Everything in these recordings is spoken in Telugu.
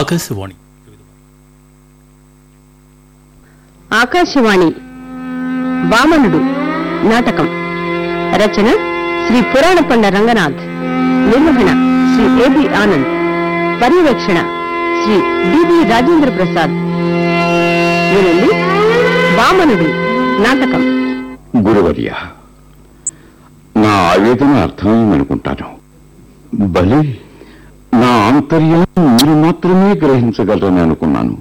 ఆకాశవాణి ఆకాశవాణి వామనుడు నాటకం రచన శ్రీ పురాణపండ రంగనాథ్ నిర్వహణ శ్రీ ఏబి ఆనంద్ పర్యవేక్షణ శ్రీ డివి రాజేంద్ర ప్రసాద్ వినండి వామనుడు నాటకం గురువర్య నా ఆవేదన అర్థమైందనుకుంటాను బలి నా ఆంతర్యాన్ని మీరు మాత్రమే గ్రహించగలరని అనుకున్నాను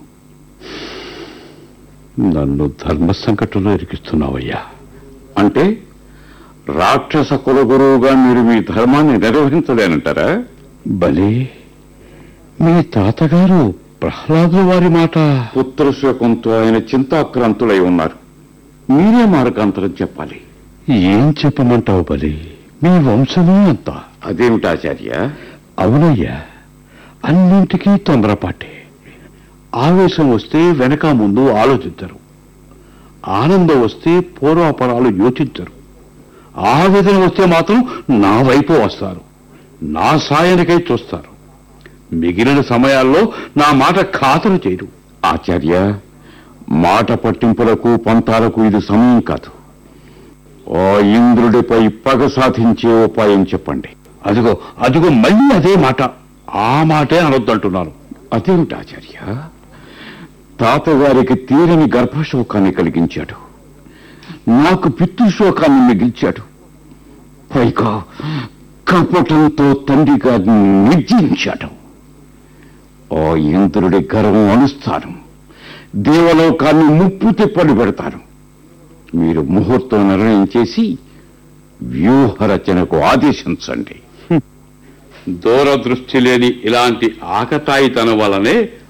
నన్ను ధర్మ సంకటంలో ఇరికిస్తున్నావయ్యా అంటే రాక్షస కులగురువుగా మీరు మీ ధర్మాన్ని నిర్వహించలేనంటారా బలి మీ తాతగారు ప్రహ్లాదుల వారి మాట పుత్రశోకంతో ఆయన చింతాక్రాంతులై ఉన్నారు మీరే మార్గాంతరం చెప్పాలి ఏం చెప్పమంటావు బలి మీ వంశమే అంత అదేమిటాచార్య అవునయ్యా అన్నింటికీ తొందరపాటే ఆవేశం వస్తే వెనక ముందు ఆలోచించరు ఆనందం వస్తే పూర్వాపరాలు యోచించరు ఆవేదన వస్తే మాత్రం నా వైపు వస్తారు నా సాయానికై చూస్తారు మిగిలిన సమయాల్లో నా మాట ఖాతరు చేయరు ఆచార్య మాట పట్టింపులకు పంతాలకు ఇది సమయం కాదు ఓ ఇంద్రుడిపై పగ సాధించే ఉపాయం చెప్పండి అదిగో అదిగో మళ్ళీ అదే మాట ఆ మాటే అనొద్దంటున్నాను అదేమిటి ఆచార్య తాతగారికి తీరని గర్భశోకాన్ని కలిగించాడు నాకు పితృశోకాన్ని మిగిల్చాడు పైగా కపటంతో తండ్రి గారిని నిర్జించాడు ఓ ఇంద్రుడి గర్వం అణుస్తాను దేవలోకాన్ని ముప్పు తిప్పలు పెడతాను మీరు ముహూర్తం నిర్ణయం చేసి వ్యూహ రచనకు ఆదేశించండి దూరదృష్టి లేని ఇలాంటి ఆకతాయితనం వల్లనే